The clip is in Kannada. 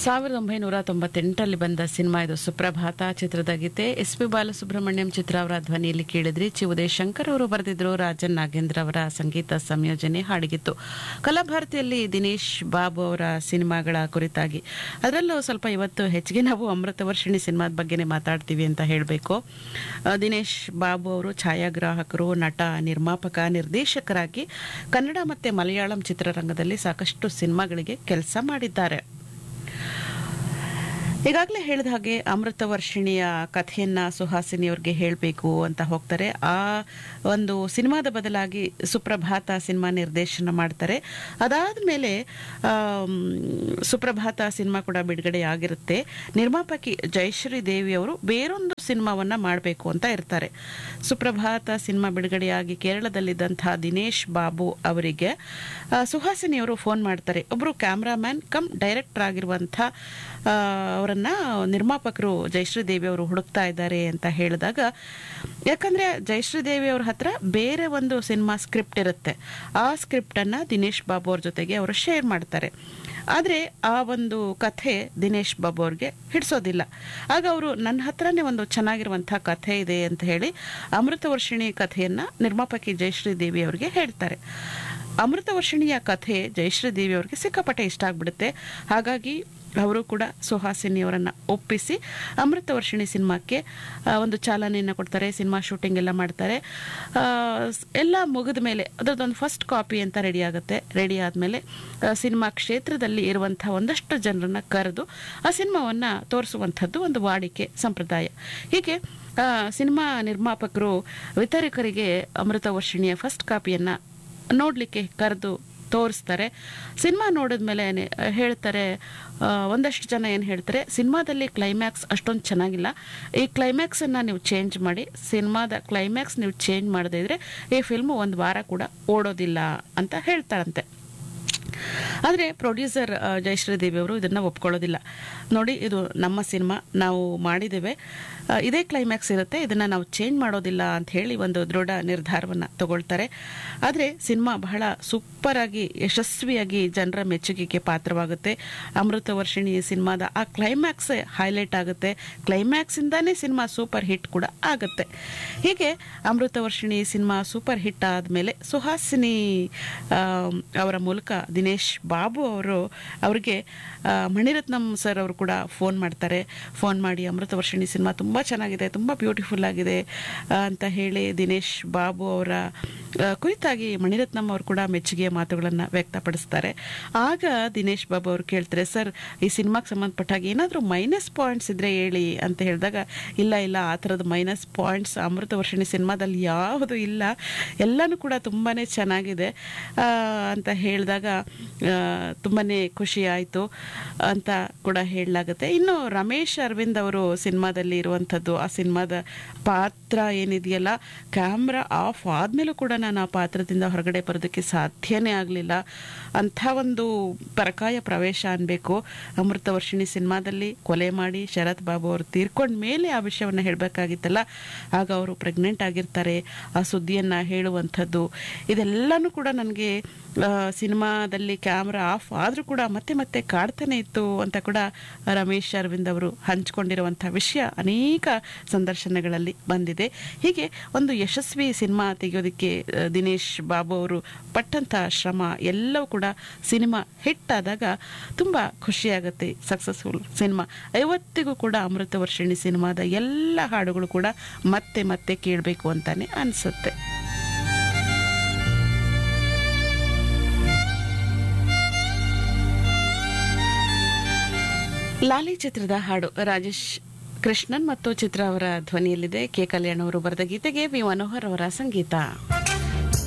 ಸಾವಿರದ ಒಂಬೈನೂರ ತೊಂಬತ್ತೆಂಟರಲ್ಲಿ ಬಂದ ಸಿನಿಮಾ ಇದು ಸುಪ್ರಭಾತ ಚಿತ್ರದ ಗೀತೆ ಎಸ್ ಪಿ ಬಾಲಸುಬ್ರಹ್ಮಣ್ಯಂ ಚಿತ್ರ ಅವರ ಧ್ವನಿಯಲ್ಲಿ ಕೇಳಿದ್ರಿ ಚಿ ಉದಯ್ ಶಂಕರ್ ಅವರು ಬರೆದಿದ್ರು ರಾಜನ್ ನಾಗೇಂದ್ರ ಅವರ ಸಂಗೀತ ಸಂಯೋಜನೆ ಹಾಡಿಗಿತ್ತು ಕಲಾಭಾರತಿಯಲ್ಲಿ ದಿನೇಶ್ ಬಾಬು ಅವರ ಸಿನಿಮಾಗಳ ಕುರಿತಾಗಿ ಅದರಲ್ಲೂ ಸ್ವಲ್ಪ ಇವತ್ತು ಹೆಚ್ಚಿಗೆ ನಾವು ಅಮೃತ ವರ್ಷಿಣಿ ಸಿನಿಮಾದ ಬಗ್ಗೆನೇ ಮಾತಾಡ್ತೀವಿ ಅಂತ ಹೇಳಬೇಕು ದಿನೇಶ್ ಬಾಬು ಅವರು ಛಾಯಾಗ್ರಾಹಕರು ನಟ ನಿರ್ಮಾಪಕ ನಿರ್ದೇಶಕರಾಗಿ ಕನ್ನಡ ಮತ್ತು ಮಲಯಾಳಂ ಚಿತ್ರರಂಗದಲ್ಲಿ ಸಾಕಷ್ಟು ಸಿನಿಮಾಗಳಿಗೆ ಕೆಲಸ ಮಾಡಿದ್ದಾರೆ ಈಗಾಗಲೇ ಹೇಳಿದ ಹಾಗೆ ಅಮೃತ ವರ್ಷಿಣಿಯ ಕಥೆಯನ್ನ ಸುಹಾಸಿನಿಯವ್ರಿಗೆ ಹೇಳಬೇಕು ಅಂತ ಹೋಗ್ತಾರೆ ಆ ಒಂದು ಸಿನಿಮಾದ ಬದಲಾಗಿ ಸುಪ್ರಭಾತ ಸಿನಿಮಾ ನಿರ್ದೇಶನ ಮಾಡ್ತಾರೆ ಅದಾದ ಮೇಲೆ ಸುಪ್ರಭಾತ ಸಿನಿಮಾ ಕೂಡ ಬಿಡುಗಡೆ ಆಗಿರುತ್ತೆ ನಿರ್ಮಾಪಕಿ ಜಯಶ್ರೀ ದೇವಿ ಅವರು ಬೇರೊಂದು ಸಿನಿಮಾವನ್ನ ಮಾಡಬೇಕು ಅಂತ ಇರ್ತಾರೆ ಸುಪ್ರಭಾತ ಸಿನಿಮಾ ಬಿಡುಗಡೆಯಾಗಿ ಕೇರಳದಲ್ಲಿದ್ದಂತಹ ದಿನೇಶ್ ಬಾಬು ಅವರಿಗೆ ಆ, ಸುಹಾಸಿನಿಯವರು ಫೋನ್ ಮಾಡ್ತಾರೆ ಒಬ್ಬರು ಕ್ಯಾಮ್ರಾಮ್ಯಾನ್ ಕಮ್ ಡೈರೆಕ್ಟರ್ ಆಗಿರುವಂಥ ಅವರನ್ನ ನಿರ್ಮಾಪಕರು ಜಯಶ್ರೀ ದೇವಿ ಅವರು ಹುಡುಕ್ತಾ ಇದ್ದಾರೆ ಅಂತ ಹೇಳಿದಾಗ ಯಾಕಂದ್ರೆ ಜಯಶ್ರೀ ದೇವಿ ಅವ್ರ ಹತ್ರ ಬೇರೆ ಒಂದು ಸಿನಿಮಾ ಸ್ಕ್ರಿಪ್ಟ್ ಇರುತ್ತೆ ಆ ಸ್ಕ್ರಿಪ್ಟನ್ನು ದಿನೇಶ್ ಬಾಬು ಅವ್ರ ಜೊತೆಗೆ ಅವರು ಶೇರ್ ಮಾಡ್ತಾರೆ ಆದರೆ ಆ ಒಂದು ಕಥೆ ದಿನೇಶ್ ಬಾಬು ಅವ್ರಿಗೆ ಹಿಡಿಸೋದಿಲ್ಲ ಆಗ ಅವರು ನನ್ನ ಹತ್ರನೇ ಒಂದು ಚೆನ್ನಾಗಿರುವಂಥ ಕಥೆ ಇದೆ ಅಂತ ಹೇಳಿ ಅಮೃತ ವರ್ಷಿಣಿ ಕಥೆಯನ್ನು ನಿರ್ಮಾಪಕಿ ಜಯಶ್ರೀ ದೇವಿ ಅವರಿಗೆ ಹೇಳ್ತಾರೆ ಅಮೃತ ವರ್ಷಿಣಿಯ ಕಥೆ ಜಯಶ್ರೀ ದೇವಿ ಅವರಿಗೆ ಸಿಕ್ಕಾಪಟ್ಟೆ ಇಷ್ಟ ಆಗ್ಬಿಡುತ್ತೆ ಹಾಗಾಗಿ ಅವರು ಕೂಡ ಸುಹಾಸಿನಿಯವರನ್ನು ಒಪ್ಪಿಸಿ ಅಮೃತ ವರ್ಷಿಣಿ ಸಿನಿಮಾಕ್ಕೆ ಆ, ಒಂದು ಚಾಲನೆಯನ್ನು ಕೊಡ್ತಾರೆ ಸಿನಿಮಾ ಶೂಟಿಂಗ್ ಎಲ್ಲ ಮಾಡ್ತಾರೆ ಆ, ಸ್- ಎಲ್ಲ ಮುಗಿದ ಮೇಲೆ ಅದರದ್ದೊಂದು ಫಸ್ಟ್ ಕಾಪಿ ಅಂತ ರೆಡಿ ಆಗುತ್ತೆ ರೆಡಿ ಆದಮೇಲೆ ಸಿನಿಮಾ ಕ್ಷೇತ್ರದಲ್ಲಿ ಇರುವಂಥ ಒಂದಷ್ಟು ಜನರನ್ನ ಕರೆದು ಆ ಸಿನಿಮಾವನ್ನು ತೋರಿಸುವಂಥದ್ದು ಒಂದು ವಾಡಿಕೆ ಸಂಪ್ರದಾಯ ಹೀಗೆ ಆ, ಸಿನಿಮಾ ನಿರ್ಮಾಪಕರು ವಿತರಕರಿಗೆ ಅಮೃತ ವರ್ಷಿಣಿಯ ಫಸ್ಟ್ ಕಾಪಿಯನ್ನು ನೋಡಲಿಕ್ಕೆ ಕರೆದು ತೋರಿಸ್ತಾರೆ ಸಿನಿಮಾ ನೋಡಿದ್ಮೇಲೆ ನೆ- ಹೇಳ್ತಾರೆ ಆ, ಒಂದಷ್ಟು ಜನ ಏನು ಹೇಳ್ತಾರೆ ಸಿನಿಮಾದಲ್ಲಿ ಕ್ಲೈಮ್ಯಾಕ್ಸ್ ಅಷ್ಟೊಂದು ಚೆನ್ನಾಗಿಲ್ಲ ಈ ಕ್ಲೈಮ್ಯಾಕ್ಸನ್ನು ನೀವು ಚೇಂಜ್ ಮಾಡಿ ಸಿನಿಮಾದ ಕ್ಲೈಮ್ಯಾಕ್ಸ್ ನೀವು ಚೇಂಜ್ ಮಾಡದೇ ಇದ್ರೆ ಈ ಫಿಲ್ಮು ಒಂದು ವಾರ ಕೂಡ ಓಡೋದಿಲ್ಲ ಅಂತ ಹೇಳ್ತಾರಂತೆ ಆದರೆ ಪ್ರೊಡ್ಯೂಸರ್ ಆ, ಜಯಶ್ರೀ ದೇವಿ ಅವರು ಇದನ್ನು ಒಪ್ಕೊಳ್ಳೋದಿಲ್ಲ ನೋಡಿ ಇದು ನಮ್ಮ ಸಿನಿಮಾ ನಾವು ಮಾಡಿದ್ದೇವೆ ಆ, ಇದೇ ಕ್ಲೈಮ್ಯಾಕ್ಸ್ ಇರುತ್ತೆ ಇದನ್ನು ನಾವು ಚೇಂಜ್ ಮಾಡೋದಿಲ್ಲ ಅಂತ ಹೇಳಿ ಒಂದು ದೃಢ ನಿರ್ಧಾರವನ್ನು ತಗೊಳ್ತಾರೆ ಆದರೆ ಸಿನಿಮಾ ಬಹಳ ಸೂಪರ್ ಆಗಿ ಯಶಸ್ವಿಯಾಗಿ ಜನರ ಮೆಚ್ಚುಗೆಗೆ ಪಾತ್ರವಾಗುತ್ತೆ ಅಮೃತ ವರ್ಷಿಣಿ ಸಿನಿಮಾದ ಆ ಕ್ಲೈಮ್ಯಾಕ್ಸ್ ಹೈಲೈಟ್ ಆಗುತ್ತೆ ಕ್ಲೈಮ್ಯಾಕ್ಸಿಂದಾನೇ ಸಿನಿಮಾ ಸೂಪರ್ ಹಿಟ್ ಕೂಡ ಆಗುತ್ತೆ ಹೀಗೆ Amrutha Varshini cinema super hit ಆದಮೇಲೆ ಸುಹಾಸಿನಿ ಆಮ್, ಅವರ ಮೂಲಕ ದಿನೇಶ್ ಬಾಬು ಅವರು ಅವರಿಗೆ ಆ, ಮಣಿರತ್ನಂ ಸರ್ ಅವರು ಕೂಡ ಫೋನ್ ಮಾಡ್ತಾರೆ ಫೋನ್ ಮಾಡಿ ಅಮೃತ ವರ್ಷಿಣಿ ಸಿನಿಮಾ ತುಂಬ ಚೆನ್ನಾಗಿದೆ ತುಂಬ ಬ್ಯೂಟಿಫುಲ್ ಆಗಿದೆ ಆ, ಅಂತ ಹೇಳಿ ದಿನೇಶ್ ಬಾಬು ಅವರ ಆ, ಕುರಿತಾಗಿ ಮಣಿರತ್ನಂ ಅವರು ಕೂಡ ಮೆಚ್ಚುಗೆಯ ಮಾತುಗಳನ್ನು ವ್ಯಕ್ತಪಡಿಸ್ತಾರೆ ಆಗ ದಿನೇಶ್ ಬಾಬು ಅವರು ಕೇಳ್ತಾರೆ ಸರ್ ಈ ಸಿನಿಮಾಗೆ ಸಂಬಂಧಪಟ್ಟ ಹಾಗೆ ಏನಾದರೂ ಮೈನಸ್ ಪಾಯಿಂಟ್ಸ್ ಇದ್ರೆ ಹೇಳಿ ಅಂತ ಹೇಳಿದಾಗ ಇಲ್ಲ ಇಲ್ಲ ಆ ಥರದ ಮೈನಸ್ ಪಾಯಿಂಟ್ಸ್ ಅಮೃತ ವರ್ಷಿಣಿ ಸಿನಿಮಾದಲ್ಲಿ ಯಾವುದು ಇಲ್ಲ ಎಲ್ಲನೂ ಕೂಡ ತುಂಬಾ ಚೆನ್ನಾಗಿದೆ ಆ, ಅಂತ ಹೇಳಿದಾಗ ತುಂಬಾ ಖುಷಿ ಆಯಿತು ಅಂತ ಕೂಡ ಹೇಳಲಾಗುತ್ತೆ ಇನ್ನು ರಮೇಶ್ ಅರವಿಂದ್ ಅವರು ಸಿನಿಮಾದಲ್ಲಿ ಇರುವಂಥದ್ದು ಆ ಸಿನಿಮಾದ ಪಾತ್ರ ಏನಿದೆಯಲ್ಲ ಕ್ಯಾಮ್ರಾ ಆಫ್ ಆದಮೇಲೂ ಕೂಡ ನಾನು ಆ ಪಾತ್ರದಿಂದ ಹೊರಗಡೆ ಬರೋದಕ್ಕೆ ಸಾಧ್ಯನೇ ಆಗಲಿಲ್ಲ ಅಂಥ ಒಂದು ಪರಕಾಯ ಪ್ರವೇಶ ಅನ್ಬೇಕು ಅಮೃತ ವರ್ಷಿಣಿ ಸಿನಿಮಾದಲ್ಲಿ ಕೊಲೆ ಮಾಡಿ ಶರತ್ ಬಾಬು ಅವರು ತೀರ್ಕೊಂಡ ಮೇಲೆ ಆ ವಿಷಯವನ್ನು ಹೇಳಬೇಕಾಗಿತ್ತಲ್ಲ ಆಗ ಅವರು ಪ್ರೆಗ್ನೆಂಟ್ ಆಗಿರ್ತಾರೆ ಆ ಸುದ್ದಿಯನ್ನು ಹೇಳುವಂಥದ್ದು ಇದೆಲ್ಲನೂ ಕೂಡ ನನಗೆ ಸಿನಿಮಾದಲ್ಲಿ ಕ್ಯಾಮ್ರಾ ಆಫ್ ಆದರೂ ಕೂಡ ಮತ್ತೆ ಮತ್ತೆ ಕಾಡ್ತಾನೆ ಇತ್ತು ಅಂತ ಕೂಡ ರಮೇಶ್ ಅರವಿಂದ್ ಅವರು ಹಂಚಿಕೊಂಡಿರುವಂಥ ವಿಷಯ ಅನೇಕ ಸಂದರ್ಶನಗಳಲ್ಲಿ ಬಂದಿದೆ ಹೀಗೆ ಒಂದು ಯಶಸ್ವಿ ಸಿನಿಮಾ ತೆಗೆಯೋದಕ್ಕೆ ಆ, ದಿನೇಶ್ ಬಾಬು ಅವರು ಪಟ್ಟಂಥ ಶ್ರಮ ಎಲ್ಲವೂ ಕೂಡ ಸಿನಿಮಾ ಹಿಟ್ ಆದಾಗ ತುಂಬ ಖುಷಿಯಾಗುತ್ತೆ ಸಕ್ಸಸ್ಫುಲ್ ಸಿನಿಮಾ ಇವತ್ತಿಗೂ ಕೂಡ ಅಮೃತ ವರ್ಷಿಣಿ ಸಿನಿಮಾದ ಎಲ್ಲ ಹಾಡುಗಳು ಕೂಡ ಮತ್ತೆ ಮತ್ತೆ ಕೇಳಬೇಕು ಅಂತಾನೆ ಅನಿಸುತ್ತೆ ಲಾಲಿ ಚಿತ್ರದ ಹಾಡು ರಾಜೇಶ್ ಕೃಷ್ಣನ್ ಮತ್ತು ಚಿತ್ರ ಅವರ ಧ್ವನಿಯಲ್ಲಿದೆ ಕೆ ಕಲ್ಯಾಣ್ ಅವರು ಬರೆದ ಗೀತೆಗೆ ವಿ ಮನೋಹರ್ ಅವರ ಸಂಗೀತ